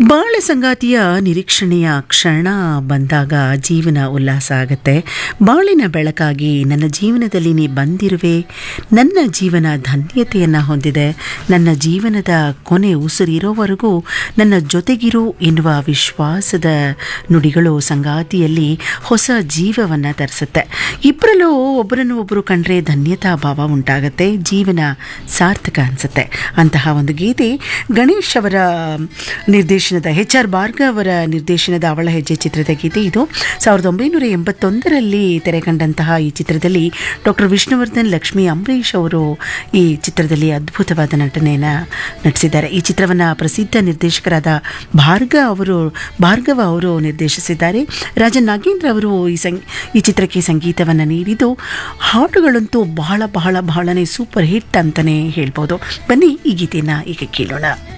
ಬಾಳ ಸಂಗಾತಿಯ ನಿರೀಕ್ಷಣೆಯ ಕ್ಷಣ ಬಂದಾಗ ಜೀವನ ಉಲ್ಲಾಸ ಆಗತ್ತೆ ಬಾಳಿನ ಬೆಳಕಾಗಿ ನನ್ನ ಜೀವನದಲ್ಲಿ ನೀ ಬಂದಿರುವೆ ನನ್ನ ಜೀವನ ಧನ್ಯತೆಯನ್ನು ಹೊಂದಿದೆ ನನ್ನ ಜೀವನದ ಕೊನೆ ಉಸಿರಿರೋವರೆಗೂ ನನ್ನ ಜೊತೆಗಿರು ಎನ್ನುವ ವಿಶ್ವಾಸದ ನುಡಿಗಳು ಸಂಗಾತಿಯಲ್ಲಿ ಹೊಸ ಜೀವವನ್ನು ತರಿಸುತ್ತೆ ಇಬ್ಬರಲ್ಲೂ ಒಬ್ಬರನ್ನು ಒಬ್ಬರು ಕಂಡ್ರೆ ಧನ್ಯತಾ ಭಾವ ಉಂಟಾಗತ್ತೆ ಜೀವನ ಸಾರ್ಥಕ ಅನಿಸುತ್ತೆ ಅಂತಹ ಒಂದು ಗೀತೆ ಗಣೇಶ್ ಅವರ ನಿರ್ದೇಶನದ ಎಚ್ ಆರ್ ಭಾರ್ಗವ್ ಅವರ ನಿರ್ದೇಶನದ ಅವಳ ಹೆಜ್ಜೆ ಚಿತ್ರದ ಗೀತೆ ಇದು ಸಾವಿರದ ಒಂಬೈನೂರ ಎಂಬತ್ತೊಂದರಲ್ಲಿ ತೆರೆಕಂಡಂತಹ ಈ ಚಿತ್ರದಲ್ಲಿ ಡಾಕ್ಟರ್ ವಿಷ್ಣುವರ್ಧನ್ ಲಕ್ಷ್ಮಿ ಅಂಬರೀಷ್ ಅವರು ಈ ಚಿತ್ರದಲ್ಲಿ ಅದ್ಭುತವಾದ ನಟನೆಯನ್ನು ನಟಿಸಿದ್ದಾರೆ ಈ ಚಿತ್ರವನ್ನು ಪ್ರಸಿದ್ಧ ನಿರ್ದೇಶಕರಾದ ಭಾರ್ಗ ಅವರು ಭಾರ್ಗವ ಅವರು ನಿರ್ದೇಶಿಸಿದ್ದಾರೆ ರಾಜನ್ ನಾಗೇಂದ್ರ ಅವರು ಈ ಸಂಗ್ ಈ ಚಿತ್ರಕ್ಕೆ ಸಂಗೀತವನ್ನು ನೀಡಿದ್ದು ಹಾಡುಗಳಂತೂ ಬಹಳ ಬಹಳ ಬಹಳನೇ ಸೂಪರ್ ಹಿಟ್ ಅಂತಲೇ ಹೇಳ್ಬೋದು ಬನ್ನಿ ಈ ಗೀತೆಯನ್ನು ಈಗ ಕೇಳೋಣ